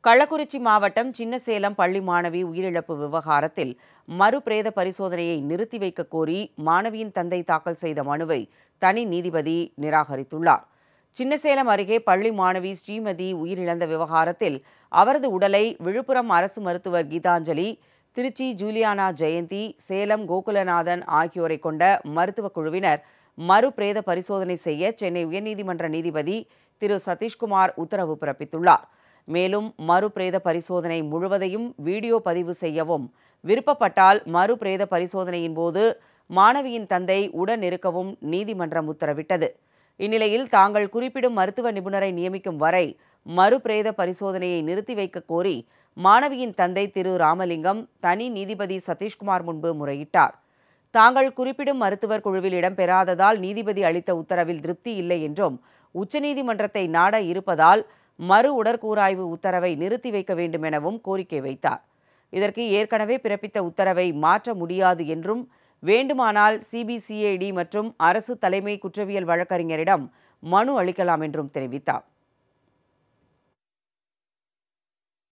கள்ளக்குறிச்சி மாவட்டம் சின்னசேலம் பள்ளி மாணவி உயிரிழப்பு விவகாரத்தில் மறுபிரேத பரிசோதனையை நிறுத்தி வைக்க கோரி மாணவியின் தந்தை தாக்கல் செய்த மனுவை தனி நீதிபதி நிராகரித்துள்ளார் சின்னசேலம் அருகே பள்ளி மாணவி ஸ்ரீமதி உயிரிழந்த விவகாரத்தில் அவரது உடலை விழுப்புரம் அரசு மருத்துவர் கீதாஞ்சலி திருச்சி ஜூலியானா ஜெயந்தி சேலம் கோகுலநாதன் ஆகியோரை கொண்ட மருத்துவக் குழுவினர் மறுபிரேத பரிசோதனை செய்ய சென்னை உயர்நீதிமன்ற நீதிபதி திரு சதீஷ்குமார் உத்தரவு பிறப்பித்துள்ளார் மேலும் மறுபிரேத பரிசோதனை முழுவதையும் வீடியோ பதிவு செய்யவும் விருப்பப்பட்டால் மறுபிரேத பரிசோதனையின் போது மாணவியின் தந்தை உடன் இருக்கவும் நீதிமன்றம் உத்தரவிட்டது இந்நிலையில் தாங்கள் குறிப்பிடும் மருத்துவ நிபுணரை நியமிக்கும் வரை மறுபிரேத பரிசோதனையை நிறுத்தி வைக்க கோரி மாணவியின் தந்தை திரு ராமலிங்கம் தனி நீதிபதி சதீஷ்குமார் முன்பு முறையிட்டார் தாங்கள் குறிப்பிடும் மருத்துவர் குழுவில் இடம்பெறாததால் நீதிபதி அளித்த உத்தரவில் திருப்தி இல்லை என்றும் உச்சநீதிமன்றத்தை நாட இருப்பதால் மறு உடற்கூராய்வு உத்தரவை நிறுத்தி வைக்க வேண்டும் எனவும் கோரிக்கை வைத்தார் இதற்கு ஏற்கனவே பிறப்பித்த உத்தரவை மாற்ற முடியாது என்றும் வேண்டுமானால் சிபிசிஐடி மற்றும் அரசு தலைமை குற்றவியல் வழக்கறிஞரிடம் மனு அளிக்கலாம் என்றும் தெரிவித்தார்